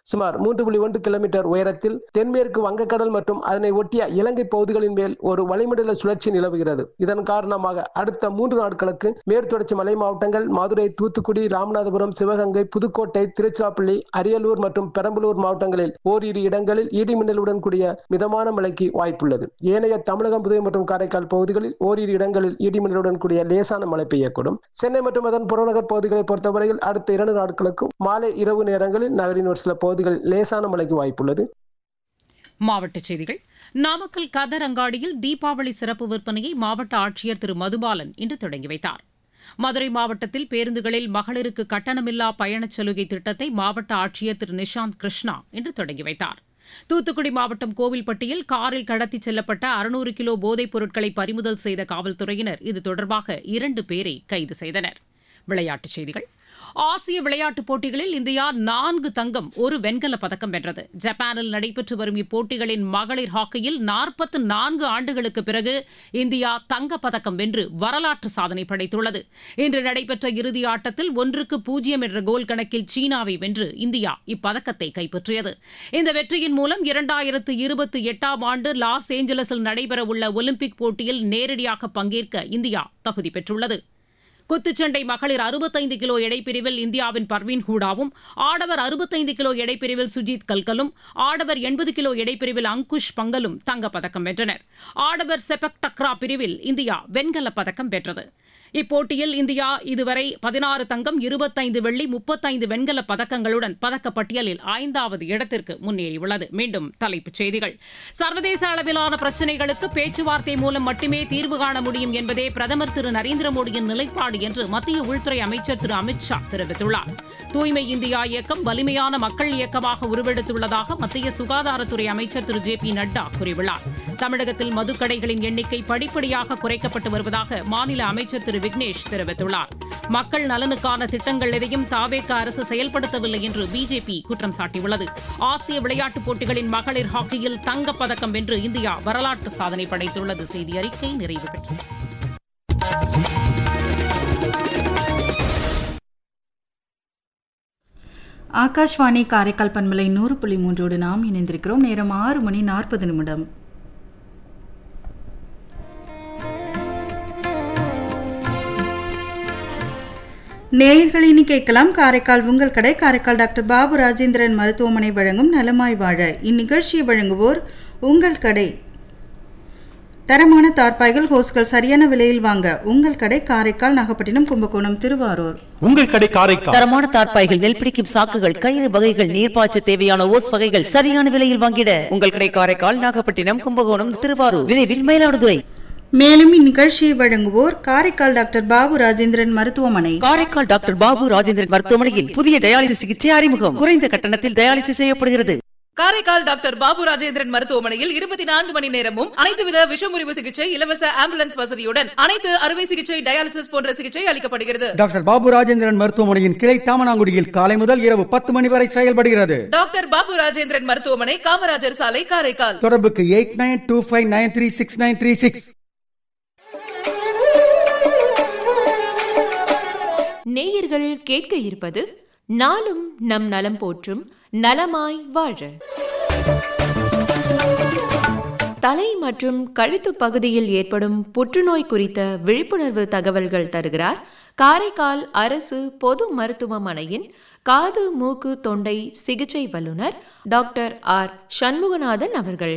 சுமார் மூன்று புள்ளி ஒன்று கிலோமீட்டர் உயரத்தில் தென்மேற்கு வங்கக்கடல் மற்றும் அதனை ஒட்டிய இலங்கை பகுதிகளின் மேல் ஒரு வளிமண்டல சுழற்சி நிலவுகிறது இதன் காரணமாக அடுத்த மூன்று நாட்களுக்கு மேற்தொடர்ச்சி மலை மாவட்டங்கள் மதுரை தூத்துக்குடி ராமநாதபுரம் சிவகங்கை புதுக்கோட்டை திருச்சிராப்பள்ளி அரியலூர் மற்றும் பெரம்பலூர் மாவட்டங்களில் ஓரிரு இடங்களில் இடி மின்னலுடன் கூடிய மிதமான மழைக்கு வாய்ப்புள்ளது ஏனைய தமிழகம் புதுவை மற்றும் காரைக்கால் பகுதிகளில் ஓரிரு இடங்களில் இடி மின்னலுடன் கூடிய லேசான மழை பெய்யக்கூடும் சென்னை மற்றும் அதன் புறநகர் பகுதிகளை பொறுத்தவரையில் அடுத்த இரண்டு நாட்களுக்கு மாலை இரவு நேரங்களில் நகரின் ஒரு சில பகுதிகளில் லேசான மழைக்கு வாய்ப்புள்ளது மாவட்டச் செய்திகள் நாமக்கல் கதர் அங்காடியில் தீபாவளி சிறப்பு விற்பனையை மாவட்ட ஆட்சியர் திரு மதுபாலன் இன்று தொடங்கி வைத்தார் மதுரை மாவட்டத்தில் பேருந்துகளில் மகளிருக்கு கட்டணமில்லா பயணச் சலுகை திட்டத்தை மாவட்ட ஆட்சியர் திரு நிஷாந்த் கிருஷ்ணா இன்று தொடங்கி வைத்தார் தூத்துக்குடி மாவட்டம் கோவில்பட்டியில் காரில் கடத்திச் செல்லப்பட்ட அறுநூறு கிலோ போதைப் பொருட்களை பறிமுதல் செய்த காவல்துறையினர் இது தொடர்பாக இரண்டு பேரை கைது செய்தனர் விளையாட்டுச் செய்திகள் ஆசிய விளையாட்டுப் போட்டிகளில் இந்தியா நான்கு தங்கம் ஒரு வெண்கலப் பதக்கம் வென்றது ஜப்பானில் நடைபெற்று வரும் இப்போட்டிகளின் மகளிர் ஹாக்கியில் நாற்பத்து நான்கு ஆண்டுகளுக்கு பிறகு இந்தியா தங்கப் பதக்கம் வென்று வரலாற்று சாதனை படைத்துள்ளது இன்று நடைபெற்ற இறுதி ஆட்டத்தில் ஒன்றுக்கு பூஜ்ஜியம் என்ற கோல் கணக்கில் சீனாவை வென்று இந்தியா இப்பதக்கத்தை கைப்பற்றியது இந்த வெற்றியின் மூலம் இரண்டாயிரத்து இருபத்தி எட்டாம் ஆண்டு லாஸ் ஏஞ்சலஸில் நடைபெறவுள்ள ஒலிம்பிக் போட்டியில் நேரடியாக பங்கேற்க இந்தியா தகுதி பெற்றுள்ளது குத்துச்சண்டை மகளிர் அறுபத்தைந்து கிலோ எடைப்பிரிவில் இந்தியாவின் பர்வீன் ஹூடாவும் ஆடவர் அறுபத்தைந்து கிலோ எடைப்பிரிவில் சுஜித் கல்கலும் ஆடவர் எண்பது கிலோ எடைப்பிரிவில் அங்குஷ் பங்கலும் தங்கப்பதக்கம் வென்றனர் ஆடவர் செபக் டக்ரா பிரிவில் இந்தியா வெண்கலப் பதக்கம் வென்றது இப்போட்டியில் இந்தியா இதுவரை பதினாறு தங்கம் இருபத்தைந்து வெள்ளி முப்பத்தைந்து வெண்கலப் பதக்கங்களுடன் பதக்கப்பட்டியலில் ஐந்தாவது இடத்திற்கு முன்னேறியுள்ளது மீண்டும் தலைப்புச் செய்திகள் சர்வதேச அளவிலான பிரச்சினைகளுக்கு பேச்சுவார்த்தை மூலம் மட்டுமே தீர்வு காண முடியும் என்பதே பிரதமர் திரு நரேந்திர மோடியின் நிலைப்பாடு என்று மத்திய உள்துறை அமைச்சர் திரு அமித் ஷா தெரிவித்துள்ளார் தூய்மை இந்தியா இயக்கம் வலிமையான மக்கள் இயக்கமாக உருவெடுத்துள்ளதாக மத்திய சுகாதாரத்துறை அமைச்சர் திரு ஜே பி நட்டா கூறியுள்ளார் தமிழகத்தில் மதுக்கடைகளின் எண்ணிக்கை படிப்படியாக குறைக்கப்பட்டு வருவதாக மாநில அமைச்சர் திரு விக்னேஷ் தெரிவித்துள்ளார் மக்கள் நலனுக்கான திட்டங்கள் எதையும் தாவேக அரசு செயல்படுத்தவில்லை என்று பிஜேபி குற்றம் சாட்டியுள்ளது ஆசிய விளையாட்டுப் போட்டிகளின் மகளிர் ஹாக்கியில் தங்கப்பதக்கம் வென்று இந்தியா வரலாற்று சாதனை படைத்துள்ளது செய்தி அறிக்கை நிறைவு பெற்றது ஆகாஷ்வாணி காரைக்கால் பண்பலை நூறு புள்ளி மூன்றோடு நாம் இணைந்திருக்கிறோம் நேரம் ஆறு மணி நாற்பது நிமிடம் நேயர்கள் இனி கேட்கலாம் காரைக்கால் உங்கள் கடை காரைக்கால் டாக்டர் பாபு ராஜேந்திரன் மருத்துவமனை வழங்கும் நலமாய் வாழ இந்நிகழ்ச்சியை வழங்குவோர் உங்கள் கடை தரமான தார்பாய்கள் ஹோஸ்கள் சரியான விலையில் வாங்க உங்கள் கடை காரைக்கால் நாகப்பட்டினம் கும்பகோணம் திருவாரூர் உங்கள் கடை காரைக்கால் தரமான தார்ப்பாய்கள் நெல் பிடிக்கும் சாக்குகள் கயிறு வகைகள் நீர்ப்பாய்ச்ச தேவையான ஓஸ் வகைகள் சரியான விலையில் வாங்கிட உங்கள் கடை காரைக்கால் நாகப்பட்டினம் கும்பகோணம் திருவாரூர் விரைவில் மயிலாடுதுறை மேலும் இந்நிகழ்ச்சியை வழங்குவோர் காரைக்கால் டாக்டர் பாபு ராஜேந்திரன் மருத்துவமனை காரைக்கால் டாக்டர் பாபு ராஜேந்திரன் மருத்துவமனையில் புதிய டயாலிசிஸ் சிகிச்சை அறிமுகம் குறைந்த கட்டணத்தில் டயாலிசிஸ் செய்யப்படுகிறது காரைக்கால் டாக்டர் பாபு ராஜேந்திரன் மருத்துவமனையில் இருபத்தி நான்கு மணி நேரமும் அனைத்து வித விஷமுறிவு சிகிச்சை இலவச ஆம்புலன்ஸ் வசதியுடன் அனைத்து அறுவை சிகிச்சை டயாலிசிஸ் போன்ற சிகிச்சை அளிக்கப்படுகிறது டாக்டர் பாபு ராஜேந்திரன் மருத்துவமனையின் கிளை தாமனாங்குடியில் காலை முதல் இரவு பத்து மணி வரை செயல்படுகிறது டாக்டர் பாபு ராஜேந்திரன் மருத்துவமனை காமராஜர் சாலை காரைக்கால் தொடர்புக்கு eight nine two five nine three six nine three six நேயர்கள் கேட்க இருப்பது நாளும் நம் நலம் போற்றும் நலமாய் வாழ தலை மற்றும் கழுத்து பகுதியில் ஏற்படும் புற்றுநோய் குறித்த விழிப்புணர்வு தகவல்கள் தருகிறார் காரைக்கால் அரசு பொது மருத்துவமனையின் காது மூக்கு தொண்டை சிகிச்சை வல்லுநர் டாக்டர் ஆர் சண்முகநாதன் அவர்கள்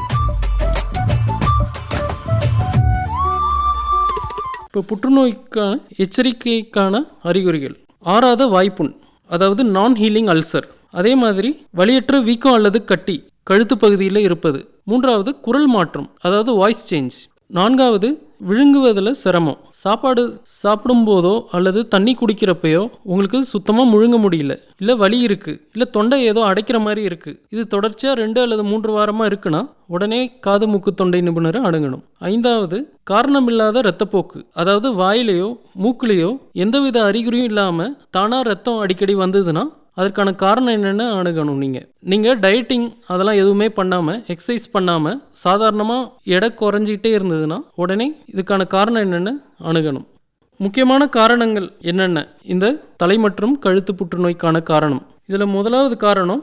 இப்போ புற்றுநோய்க்கான எச்சரிக்கைக்கான அறிகுறிகள் ஆறாத வாய்ப்புண் அதாவது நான் ஹீலிங் அல்சர் அதே மாதிரி வலியற்ற வீக்கம் அல்லது கட்டி கழுத்து பகுதியில் இருப்பது மூன்றாவது குரல் மாற்றம் அதாவது வாய்ஸ் சேஞ்ச் நான்காவது விழுங்குவதில் சிரமம் சாப்பாடு சாப்பிடும்போதோ அல்லது தண்ணி குடிக்கிறப்பையோ உங்களுக்கு சுத்தமாக முழுங்க முடியல இல்லை வலி இருக்குது இல்லை தொண்டை ஏதோ அடைக்கிற மாதிரி இருக்குது இது தொடர்ச்சியாக ரெண்டு அல்லது மூன்று வாரமாக இருக்குன்னா உடனே காது மூக்கு தொண்டை நிபுணரை அணுகணும் ஐந்தாவது காரணமில்லாத இரத்தப்போக்கு அதாவது வாயிலையோ மூக்குலேயோ எந்தவித அறிகுறியும் இல்லாமல் தானாக ரத்தம் அடிக்கடி வந்ததுன்னா அதற்கான காரணம் என்னென்னு அணுகணும் நீங்கள் நீங்கள் டயட்டிங் அதெல்லாம் எதுவுமே பண்ணாமல் எக்ஸசைஸ் பண்ணாமல் சாதாரணமாக எடை குறைஞ்சிக்கிட்டே இருந்ததுன்னா உடனே இதுக்கான காரணம் என்னென்னு அணுகணும் முக்கியமான காரணங்கள் என்னென்ன இந்த தலை மற்றும் கழுத்து புற்றுநோய்க்கான காரணம் இதில் முதலாவது காரணம்